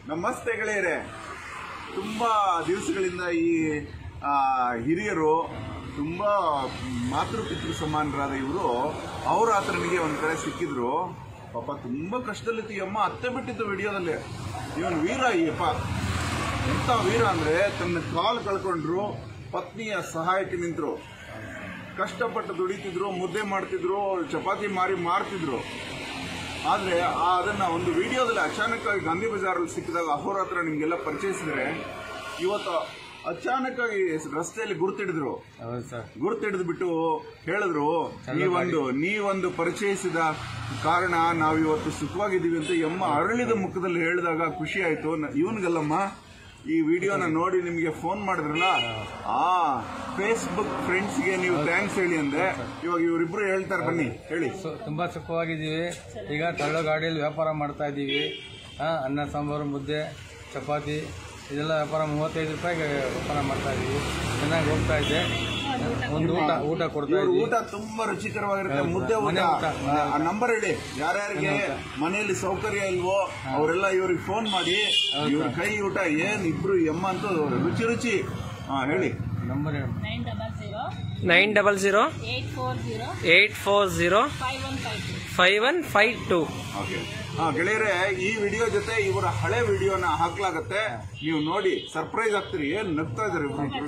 ನಮಸ್ತೆ ಗೆಳೆಯರೆ ತುಂಬಾ ದಿವಸಗಳಿಂದ ಈ ಆ, ಹಿರಿಯರು ತುಂಬಾ ಮಾತೃಪಿತೃ ಸಮಾನರಾದ ಇವರು ಅವ್ರ ಆತನಿಗೆ ಒಂದ್ ಕಡೆ ಸಿಕ್ಕಿದ್ರು ಪಾಪ ತುಂಬಾ ಕಷ್ಟದಲ್ಲಿತ್ತು ಈ ಅಮ್ಮ ಅತ್ತೆ ಬಿಟ್ಟಿತ್ತು ವಿಡಿಯೋದಲ್ಲಿ ಇವನ್ ವೀರ ಈಯಪ್ಪ ಎಂತ ವೀರ ಅಂದ್ರೆ ತನ್ನ ಕಾಲು ಕಳ್ಕೊಂಡ್ರು ಪತ್ನಿಯ ಸಹಾಯಕ್ಕೆ ನಿಂತರು ಕಷ್ಟಪಟ್ಟು ದುಡಿತಿದ್ರು ಮುದ್ದೆ ಮಾಡ್ತಿದ್ರು ಚಪಾತಿ ಮಾರಿ ಮಾರ್ತಿದ್ರು ಆದ್ರೆ ಆ ಅದನ್ನ ಒಂದು ವಿಡಿಯೋದಲ್ಲಿ ಅಚಾನಕ್ ಆಗಿ ಗಾಂಧಿ ಬಜಾರಲ್ಲಿ ಸಿಕ್ಕಿದಾಗ ಅಹೋರಾತ್ರ ನಿಮ್ಗೆಲ್ಲ ಪರಿಚಯಿಸಿದ್ರೆ ಇವತ್ತು ಅಚಾನಕ್ ಆಗಿ ರಸ್ತೆಯಲ್ಲಿ ಗುರುತಿಡಿದ್ರು ಹೌದು ಸರ್ ಗುರುತಿಡಿದು ಬಿಟ್ಟು ಹೇಳಿದ್ರು ನೀವೊಂದು ನೀವೊಂದು ಪರಿಚಯಿಸಿದ ಕಾರಣ ನಾವಿವತ್ತು ಸುಖವಾಗಿದ್ದೀವಿ ಅಂತ ಎಮ್ಮ ಅರಳಿದ ಮುಖದಲ್ಲಿ ಹೇಳಿದಾಗ ಖುಷಿ ಆಯ್ತು ನ- ಇವನ್ಗಲ್ಲಮ್ಮ ಈ ವಿಡಿಯೋನ ನೋಡಿ ನಿಮಗೆ ಫೋನ್ ಮಾಡಿದ್ರಲ್ಲ ಆ ಫೇಸ್ಬುಕ್ ಫ್ರೆಂಡ್ಸ್ಗೆ ನೀವು ಥ್ಯಾಂಕ್ಸ್ ಹೇಳಿ ಅಂದೆ ಇವಾಗ ಇವರಿಬ್ರು ಹೇಳ್ತಾರೆ ಬನ್ನಿ ಹೇಳಿ ಸು- ತುಂಬಾ ಸುಖವಾಗಿದ್ದೀವಿ ಈಗ ತಳ್ಳೋ ಗಾಡಿಯಲ್ಲಿ ವ್ಯಾಪಾರ ಮಾಡ್ತಾ ಇದ್ದೀವಿ ಆ, ಅನ್ನ ಸಾಂಬಾರು ಮುದ್ದೆ ಚಪಾತಿ ಇದೆಲ್ಲ ವ್ಯಾಪಾರ ಮೂವತ್ತೈದು ರೂಪಾಯಿಗೆ ವ್ಯಾಪಾರ ಮಾಡ್ತಾ ಇದ್ದೀವಿ ಚೆನ್ನಾಗಿ ಹೋಗ್ತಾ ಇದೆ ಒಂದು ಊಟ ಊಟ ಕೊಡ್ತಾ ಇವ್ರ ಇದ್ದೀವಿ ಊಟ ತುಂಬಾ ರುಚಿಕರವಾಗಿರುತ್ತೆ ಮುದ್ದೆ ಊಟ ಮನೆ ಊಟ. ಆ ನಂಬರ್ ಹೇಳಿ ಯಾರ್ಯಾರಿಗೆ ಮನೆಯಲ್ಲಿ ಸೌಕರ್ಯ ಇಲ್ವೋ ಅವರೆಲ್ಲ ಇವ್ರಿಗೆ ಫೋನ್ ಮಾಡಿ ಇವ್ರ ಕೈ ಊಟ ಏನ್ ಇಬ್ರು ಎಮ್ಮ ಅಂತೂ ರುಚಿ ರುಚಿ ಹಾ ಹೇಳಿ ನಂಬರ್ ಹೇಳಿ nine double zero nine double zero eight four zero eight four zero five one five two five one five two okay ಹಾ ಗೆಳೆಯರೆ ಈ ವಿಡಿಯೋ ಜೊತೆ ಇವರ ಹಳೆ ವಿಡಿಯೋನ ಹಾಕ್ಲಾಗತ್ತೆ ನೀವು ನೋಡಿ ಸರ್ಪ್ರೈಸ್ ಆಗ್ತೀರಿ ಏನ್ ನಗ್ತಾ ಇದಾರೆ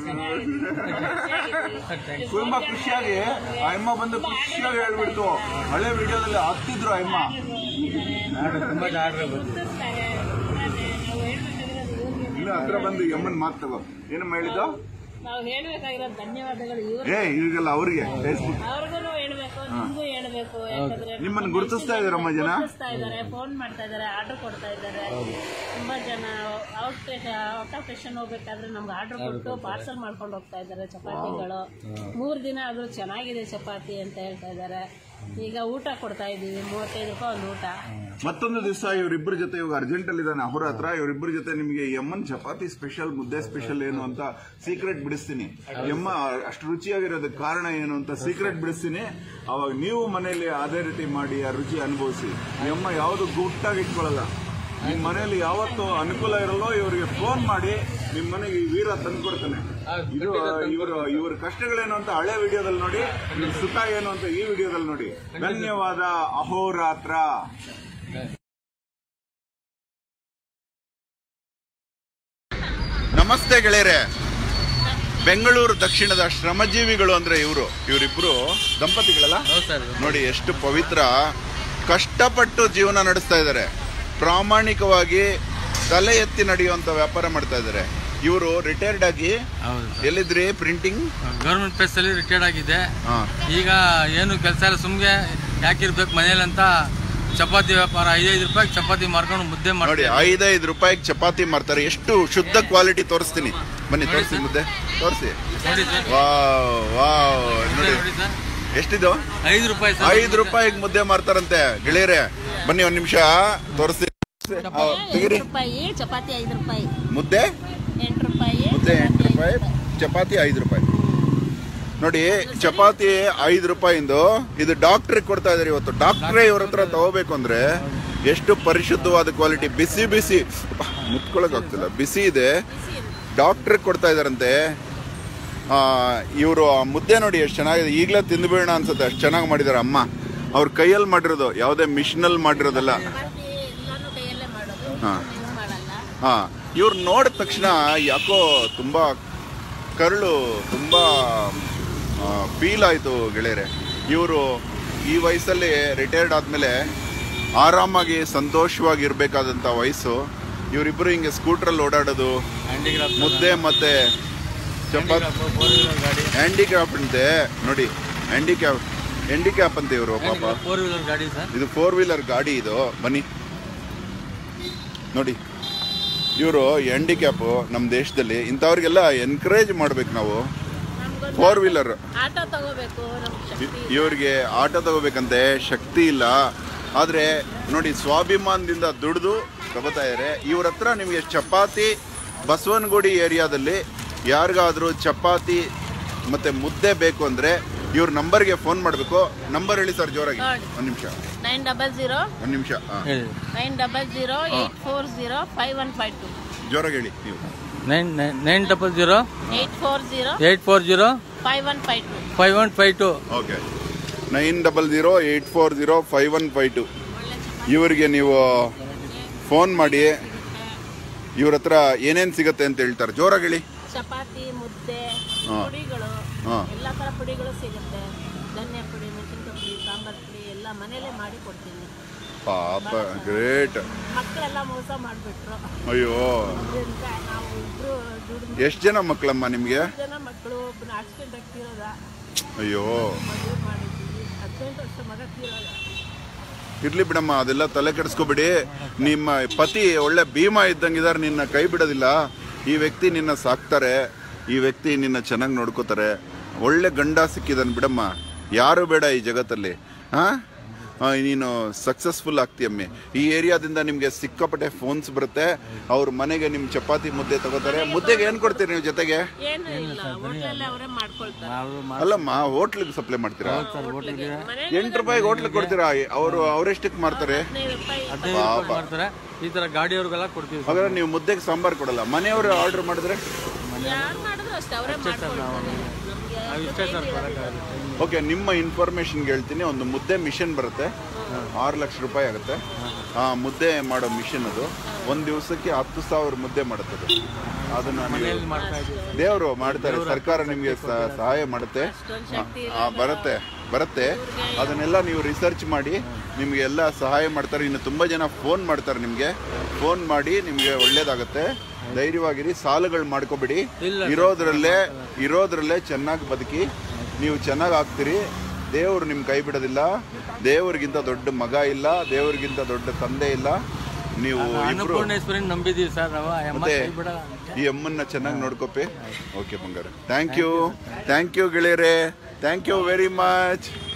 ತುಂಬಾ ಖುಷಿಯಾಗಿ ಆ ಅಮ್ಮ ಬಂದು ಖುಷಿಯಾಗಿ ಹೇಳ್ಬಿಡ್ತು ಹಳೆ ವಿಡಿಯೋದಲ್ಲಿ ಹತ್ತಿದ್ರು ಆ ಅಮ್ಮ ಆರ್ಡರ್ ತುಂಬಾ ಆರ್ಡರ್ ಬಂದಿದೆ ನಾವು ಹೇಳ್ಬೇಕಾಗಿರೋದು ಇವ್ರಿಗೆ ಇನ್ನು ಹತ್ರ ಬಂದು ಎಮ್ಮನ್ ಮಾತು ತಗೋ ಏನಮ್ಮ ಹೇಳಿದ್ದು ನಾವು ಹೇಳ್ಬೇಕಾಗಿರೋದು ಧನ್ಯವಾದಗಳು ಇವ್ರು ಏ ಈಗೆಲ್ಲ ಅವರಿಗೆ ಫೇಸ್ಬುಕ್ ಅವ್ರಿಗೂ ಹೇಳ್ಬೇಕು ನಿಮ್ಗೂ ಹೇಳ್ಬೇಕು ಯಾಕಂದ್ರೆ ನಿಮ್ಮನ್ನ ಗುರುತಿಸ್ತಾ ಇದಾರಮ್ಮ ಜನ ಗುರುತಿಸ್ತಾ ಇದ್ದಾರೆ ಫೋನ್ ಮಾಡ್ತಾ ಇದ್ದಾರೆ ಆರ್ಡರ್ ಕೊಡ್ತಾ ಇದ್ದಾರೆ ತುಂಬಾ ಜನ ಔಟ್ ಔಟ್ ಆಫ್ ಸ್ಟೇಷನ್ ಹೋಗ್ಬೇಕಾದ್ರೆ ನಮ್ಗೆ ಆರ್ಡರ್ ಕೊಟ್ಟು ಪಾರ್ಸಲ್ ಮಾಡ್ಕೊಂಡು ಹೋಗ್ತಾ ಇದ್ದಾರೆ ಚಪಾತಿಗಳು ಮೂರ್ ದಿನ ಆದ್ರೂ ಚೆನ್ನಾಗಿದೆ ಚಪಾತಿ ಅಂತ ಹೇಳ್ತಾ ಇದ್ದಾರೆ ಈಗ ಊಟ ಕೊಡ್ತಾ ಇದೀವಿ ಮೂವತ್ತೈದು ರೂಪಾಯಿ ಒಂದು ಊಟ ಮತ್ತೊಂದು ದಿವಸ ಇವರಿಬ್ಬರ ಜೊತೆ ಇವಾಗ ಅರ್ಜೆಂಟ್ ಅಲ್ಲಿ ಇದ್ದಾನೆ ಅವರ ಹತ್ರ ಇವರಿಬ್ಬರ ಜೊತೆ ನಿಮಗೆ ಎಮ್ಮನ್ ಚಪಾತಿ ಸ್ಪೆಷಲ್ ಮುದ್ದೆ ಸ್ಪೆಷಲ್ ಏನು ಅಂತ ಸೀಕ್ರೆಟ್ ಬಿಡಿಸ್ತೀನಿ ಎಮ್ಮ ಅಷ್ಟು ರುಚಿಯಾಗಿರೋದಕ್ಕೆ ಕಾರಣ ಏನು ಅಂತ ಸೀಕ್ರೆಟ್ ಬಿಡಿಸ್ತೀನಿ ಅವಾಗ ನೀವು ಮನೆಯಲ್ಲಿ ಅದೇ ರೀತಿ ಮಾಡಿ ಆ ರುಚಿ ಅನುಭವಿಸಿ ಎಮ್ಮ ಯಾವುದು ಗುಟ್ಟಾಗಿ ಇಟ್ಕೊಳ್ಳಲ್ಲ ನಿಮ್ಮ ಮನೆಯಲ್ಲಿ ಯಾವತ್ತು ಅನುಕೂಲ ಇರಲ್ಲೋ ಇವರಿಗೆ ಫೋನ್ ಮಾಡಿ ನಿಮ್ಮ ಮನೆಗೆ ಈ ವೀರ ತಂದ್ಕೊಡ್ತಾನೆ ಇದು ಇವರು ಇವ್ರ ಕಷ್ಟಗಳೇನು ಅಂತ ಹಳೆ ವಿಡಿಯೋದಲ್ಲಿ ನೋಡಿ ಇವ್ರ ಸುಖ ಏನು ಅಂತ ಈ ವಿಡಿಯೋದಲ್ಲಿ ನೋಡಿ ಧನ್ಯವಾದ ಅಹೋರಾತ್ರ ನಮಸ್ತೆ ಗೆಳೆಯರೆ ಬೆಂಗಳೂರು ದಕ್ಷಿಣದ ಶ್ರಮಜೀವಿಗಳು ಅಂದ್ರೆ ಇವರು ಇವರಿಬ್ರು ದಂಪತಿಗಳಲ್ಲ ಹೌದು ಸರ್ ನೋಡಿ ಎಷ್ಟು ಪವಿತ್ರ ಕಷ್ಟಪಟ್ಟು ಜೀವನ ನಡೆಸ್ತಾ ಇದ್ದಾರೆ ಪ್ರಾಮಾಣಿಕವಾಗಿ ತಲೆ ಎತ್ತಿ ನಡೆಯುವಂತ ವ್ಯಾಪಾರ ಮಾಡ್ತಾ ಇದ್ದಾರೆ ಇವರು ರಿಟೈರ್ಡ್ ಆಗಿ ಹೌದು ಎಲ್ಲಿದ್ರಿ ಪ್ರಿಂಟಿಂಗ್ ಗೌರ್ಮೆಂಟ್ ಪ್ಲೇಸ್ ಅಲ್ಲಿ ರಿಟೈರ್ಡ್ ಆಗಿದೆ ಈಗ ಏನು ಕೆಲಸ ಇಲ್ಲ ಸುಮ್ಗೆ ಯಾಕಿರ್ಬೇಕು ಮನೇಲಿ ಅಂತ ಚಪಾತಿ ವ್ಯಾಪಾರ ಐದೈದು ರೂಪಾಯಿ ಚಪಾತಿ ಮಾರ್ಕೊಂಡು ಮುದ್ದೆ ನೋಡಿ ಮಾಡಿ ಐದೈದು ರೂಪಾಯಿಗೆ ಚಪಾತಿ ಮಾರ್ತಾರೆ ಎಷ್ಟು ಶುದ್ಧ ಕ್ವಾಲಿಟಿ ತೋರಿಸ್ತೀನಿ ಬನ್ನಿ ತೋರಿಸಿ ಮುದ್ದೆ ತೋರಿಸಿ ನೋಡಿ ಸರ್ ವಾವ್ ವಾವ್ ನೋಡಿ ನೋಡಿ ಸರ್ ಎಷ್ಟಿದು ಐದು ರೂಪಾಯಿ ಸರ್ ಐದು ರೂಪಾಯಿಗೆ ಮುದ್ದೆ ಮಾರ್ತಾರಂತೆ ಗೆಳೆಯರೆ ಬನ್ನಿ ಒಂದ್ ನಿಮಿಷ ತೋರಿಸ್ತೀನಿ ಆ, ತೆಗೀರಿ ಎಂಟು ರೂಪಾಯಿ ಚಪಾತಿ ಐದು ರೂಪಾಯಿ ಮುದ್ದೆ ಎಂಟು ರೂಪಾಯಿ ಮುದ್ದೆ ಎಂಟು ರೂಪಾಯಿ ಚಪಾತಿ ಐದು ರೂಪಾಯಿ ನೋಡಿ ಚಪಾತಿ ಐದು ರೂಪಾಯಿಂದು ಇದು ಡಾಕ್ಟ್ರಿಗೆ ಕೊಡ್ತಾ ಇದಾರೆ ಇವತ್ತು ಡಾಕ್ಟ್ರೇ ಇವ್ರ ಹತ್ರ ತಗೋಬೇಕು ಅಂದ್ರೆ ಎಷ್ಟು ಪರಿಶುದ್ಧವಾದ ಕ್ವಾಲಿಟಿ ಬಿಸಿ ಬಿಸಿ ಮುತ್ಕೊಳಕ್ ಆಗ್ತಿಲ್ಲ ಬಿಸಿ ಇದೆ ಡಾಕ್ಟ್ರಿಗೆ ಕೊಡ್ತಾ ಇದಾರಂತೆ ಇವರು ಮುದ್ದೆ ನೋಡಿ ಎಷ್ಟು ಚೆನ್ನಾಗಿದೆ ಈಗಲೇ ತಿಂದ್ಬೇಡ ಅನ್ಸುತ್ತೆ ಅಷ್ಟು ಚೆನ್ನಾಗಿ ಮಾಡಿದಾರೆ ಅಮ್ಮ ಅವ್ರ ಕೈಯಲ್ಲಿ ಮಾಡಿರೋದು ಯಾವುದೇ ಮಿಷಿನಲ್ಲಿ ಮಾಡಿರೋದಲ್ಲ ಚಪಾತಿ ಎಲ್ಲಾನು ಕೈಯಲ್ಲೇ ಮಾಡೋದು ಹಾ. ನೀವು ಮಾಡಲ್ಲ ಹಾ ಇವ್ರು ನೋಡಿದ ತಕ್ಷಣ ಯಾಕೋ ತುಂಬಾ ಕರುಳು ತುಂಬಾ ಫೀಲ್ ಆಯಿತು ಗೆಳೆಯರೆ ಇವರು ಈ ವಯಸ್ಸಲ್ಲಿ ರಿಟೈರ್ಡ್ ಆದಮೇಲೆ ಆರಾಮಾಗಿ ಸಂತೋಷವಾಗಿ ಇರಬೇಕಾದಂಥ ವಯಸ್ಸು ಇವರಿಬ್ಬರು ಹಿಂಗೆ ಸ್ಕೂಟ್ರಲ್ಲಿ ಓಡಾಡೋದು ಹ್ಯಾಂಡಿಕ್ರಾಫ್ಟ್ ಮುದ್ದೆ ಮತ್ತೆ ಚಪಾತಿ ಫೋರ್ ವೀಲರ್ ಗಾಡಿ ಹ್ಯಾಂಡಿಕ್ರಾಫ್ಟ್ ಅಂತೆ ನೋಡಿ ಹ್ಯಾಂಡಿಕ್ಯಾಪ್ ಹ್ಯಾಂಡಿಕ್ಯಾಪ್ ಅಂತ ಇವರು ಪಾಪ ಫೋರ್ ವೀಲರ್ ಗಾಡಿ ಸರ್ ಇದು ಫೋರ್ ವೀಲರ್ ಗಾಡಿ ಇದು ಬನ್ನಿ ನೋಡಿ ಇವರು ಹ್ಯಾಂಡಿಕ್ಯಾಪ್ ನಮ್ಮ ದೇಶದಲ್ಲಿ ಇಂಥವ್ರಿಗೆಲ್ಲ ಎನ್ಕರೇಜ್ ಮಾಡ್ಬೇಕು ನಾವು ನಮ್ಗೊಂದು ಫೋರ್ ವೀಲರ್ ಆಟೋ ತಗೋಬೇಕು ನಮ್ಗೆ ಶಕ್ತಿ ಇವ್ರಿಗೆ ಆಟೋ ತಗೋಬೇಕಂತೆ ಶಕ್ತಿ ಇಲ್ಲ ಆದರೆ ನೋಡಿ ಸ್ವಾಭಿಮಾನದಿಂದ ದುಡಿದು ತಗೋತಾ ಇದ್ದಾರೆ ಇವ್ರ ಹತ್ರ ನಿಮಗೆ ಚಪಾತಿ ಬಸವನಗುಡಿ ಏರಿಯಾದಲ್ಲಿ ಯಾರಿಗಾದ್ರೂ ಚಪಾತಿ ಮತ್ತೆ ಮುದ್ದೆ ಬೇಕು ಅಂದರೆ ಇವ್ರ ನಂಬರ್ಗೆ ಫೋನ್ ಮಾಡಬೇಕು ನಂಬರ್ ಹೇಳಿ ಸರ್ ಜೋರಾಗಿ ನೋಡಿ. ಒಂದು ನಿಮಿಷ ನೈನ್ ಡಬಲ್ ಜೀರೋ ಒಂದು ನಿಮಿಷ ಹಾಂ ಹೇಳಿ nine double zero eight four zero five one five two ಜೋರಾಗಿ ಹೇಳಿ ನೀವು nine nine nine double zero eight four zero eight four zero five one five two five one five two okay nine double zero eight four zero five one five two ಇವರಿಗೆ ನೀವು phone ಮಾಡಿ ಇವ್ರ ಹತ್ರ ಏನೇನು ಸಿಗುತ್ತೆ ಅಂತ ಹೇಳ್ತಾರೆ ಜೋರಾಗಿ ಹೇಳಿ ಚಪಾತಿ ಮುದ್ದೆ ಹಾ. ಪುಡಿಗಳು ಹಾ. ಎಲ್ಲ ಥರ ಪುಡಿಗಳು ಸಿಗುತ್ತೆ ಧನ್ಯ ಪುಡಿ ಮೆಣಸಿನ್ಕಾಯಿ ಪುಡಿ ಸಾಂಬಾರ್ ಪುಡಿ ಎಲ್ಲ ಮನೇಲೇ ಮಾಡಿ ಕೊಡ್ತೀನಿ ಪಾಪ ಗ್ರೇಟ್ ಮಕ್ಕಳೆಲ್ಲ ಮೋಸ ಮಾಡಿಬಿಟ್ರು ಅಯ್ಯೋ ಅದರಿಂದ ನಾವು ಇಬ್ರು ದುಡಿದು ಎಷ್ಟು ಜನ ಮಕ್ಕಳಮ್ಮ ನಿಮಗೆ ಜನ ಮಕ್ಕಳು ಒಬ್ಬನ ಆಕ್ಸಿಡೆಂಟ್ ಆಗ್ತಿರೋದ ಅಯ್ಯೋ ಮದುವೆ ಮಾಡಿದ್ದೀವಿ ಹದಿನೆಂಟು ವರ್ಷ ಮಗ ತೀರೋದ ಇರ್ಲಿ ಬಿಡಮ್ಮ ಅದೆಲ್ಲ ತಲೆ ಕೆಡಿಸ್ಕೋಬೇಡಿ ನಿಮ್ಮ ಪತಿ ಒಳ್ಳೆ ಭೀಮಾ ಇದ್ದಂಗಿದ್ದಾರೆ ನಿನ್ನ ಕೈ ಬಿಡೋದಿಲ್ಲ ಈ ವ್ಯಕ್ತಿ ನಿನ್ನ ಸಾಕ್ತಾರೆ ಈ ವ್ಯಕ್ತಿ ನಿನ್ನ ಚೆನ್ನಾಗಿ ನೋಡ್ಕೋತಾರೆ ಒಳ್ಳೆ ಗಂಡ ಸಿಕ್ಕಿದನ್ ಬಿಡಮ್ಮ ಯಾರು ಬೇಡ ಈ ಜಗತ್ತಲ್ಲಿ ಹಾ ಆ, ನೀನು ಸಕ್ಸಸ್ಫುಲ್ ಆಗ್ತೀಯಮ್ಮೆ ಈ ಏರಿಯಾದಿಂದ ನಿಮಗೆ ಸಿಕ್ಕಾಪಟ್ಟೆ ಫೋನ್ಸ್ ಬರುತ್ತೆ ಅವ್ರ ಮನೆಗೆ ನಿಮ್ಮ ಚಪಾತಿ ಮುದ್ದೆ ತಗೋತಾರೆ ಮುದ್ದೆಗೆ ಏನು ಕೊಡ್ತೀರಿ ನೀವು ಜೊತೆಗೆ ಏನು ಇಲ್ಲ ಹೋಟ್ಲಲ್ಲೇ ಅವರೇ ಮಾಡ್ಕೊಳ್ತಾರೆ ಅಲ್ಲಮ್ಮ ಹೋಟ್ಲಿಗೆ ಸಪ್ಲೈ ಮಾಡ್ತೀರಾ ಮನೆ ಎಂಟು ರೂಪಾಯಿಗೆ ಹೋಟ್ಲಿಗೆ ಕೊಡ್ತೀರಾ ಅವರು ಅವರೆಷ್ಟಕ್ಕೆ ಮಾರ್ತಾರೆ ಹದಿನೈದು ರೂಪಾಯಿ ಹದಿನೈದು ರೂಪಾಯಿ ಮಾಡ್ತಾರೆ ಈ ಥರ ಗಾಡಿಯವ್ರಿಗೆಲ್ಲ ಕೊಡ್ತೀವಿ ಸರ್ ಹಾಗಾದ್ರೆ ನೀವು ಮುದ್ದೆಗೆ ಸಾಂಬಾರ್ ಕೊಡಲ್ಲ ಮನೆಯವರು ಆರ್ಡರ್ ಮಾಡಿದ್ರೆ ಯಾರು ಮಾಡಿದ್ರು ಅಷ್ಟೇ ಅವರೇ ಮಾಡ್ಕೊಳ್ತಾರೆ ನಾವು ಇಷ್ಟೇ ಸರ್ ಬರೋಕ್ಕಾಗಲ್ಲ ಓಕೆ ನಿಮ್ಮ ಇನ್ಫಾರ್ಮೇಶನ್ಗೆ ಹೇಳ್ತೀನಿ ಒಂದು ಮುದ್ದೆ ಮಿಷನ್ ಬರುತ್ತೆ ಆರು ಲಕ್ಷ ರೂಪಾಯಿ ಆಗುತ್ತೆ ಆ ಮುದ್ದೆ ಮಾಡೋ ಮಿಷನ್ ಅದು ಒಂದು ದಿವಸಕ್ಕೆ ಹತ್ತು ಸಾವಿರ ಮುದ್ದೆ ಮಾಡುತ್ತೆ ಅದು. ಅದನ್ನ ನೀವು ಮನೆಯಲ್ಲಿ ಮಾಡ್ತಾ ಇದ್ದೀವಿ ದೇವರು ಮಾಡ್ತಾರೆ ಸರ್ಕಾರ ನಿಮಗೆ ಸಹಾಯ ಮಾಡುತ್ತೆ ಆ, ಬರುತ್ತೆ ಬರುತ್ತೆ ಅದನ್ನೆಲ್ಲ ನೀವು ರಿಸರ್ಚ್ ಮಾಡಿ ನಿಮಗೆ ಎಲ್ಲ ಸಹಾಯ ಮಾಡ್ತಾರೆ ಇನ್ನು ತುಂಬ ಜನ ಫೋನ್ ಮಾಡ್ತಾರೆ ನಿಮಗೆ ಫೋನ್ ಮಾಡಿ ನಿಮಗೆ ಒಳ್ಳೇದಾಗುತ್ತೆ ಧೈರ್ಯವಾಗಿರಿ ಸಾಲಗಳು ಮಾಡ್ಕೋಬೇಡಿ ಇಲ್ಲ ಇರೋದ್ರಲ್ಲೇ ಇರೋದ್ರಲ್ಲೇ ಚೆನ್ನಾಗಿ ಬದುಕಿ ನೀವು ಚೆನ್ನಾಗಿ ಆಗ್ತೀರಿ ದೇವರು ನಿಮ್ಮ ಕೈ ಬಿಡೋದಿಲ್ಲ ದೇವರಿಗಿಂತ ದೊಡ್ಡ ಮಗ ಇಲ್ಲ ದೇವರಿಗಿಂತ ದೊಡ್ಡ ತಂದೆ ಇಲ್ಲ ನೀವು ಇಬ್ರು ಅನ್ನಪೂರ್ಣೇಶ್ವರಿನ ನಂಬಿದ್ದೀವಿ ಸರ್ ನಾವು ಆ ಅಮ್ಮ ಮತ್ತೆ ಕೈ ಬಿಡಲ್ಲ ಈ ಅಮ್ಮನ್ನ ಚೆನ್ನಾಗಿ ನೋಡ್ಕೊಪಿ ಓಕೆ ಬಂಗಾರ ಥ್ಯಾಂಕ್ ಯು ಥ್ಯಾಂಕ್ ಯು ಗೆಳೆಯರೆ ಥ್ಯಾಂಕ್ ಯು ವೆರಿ ಮಚ್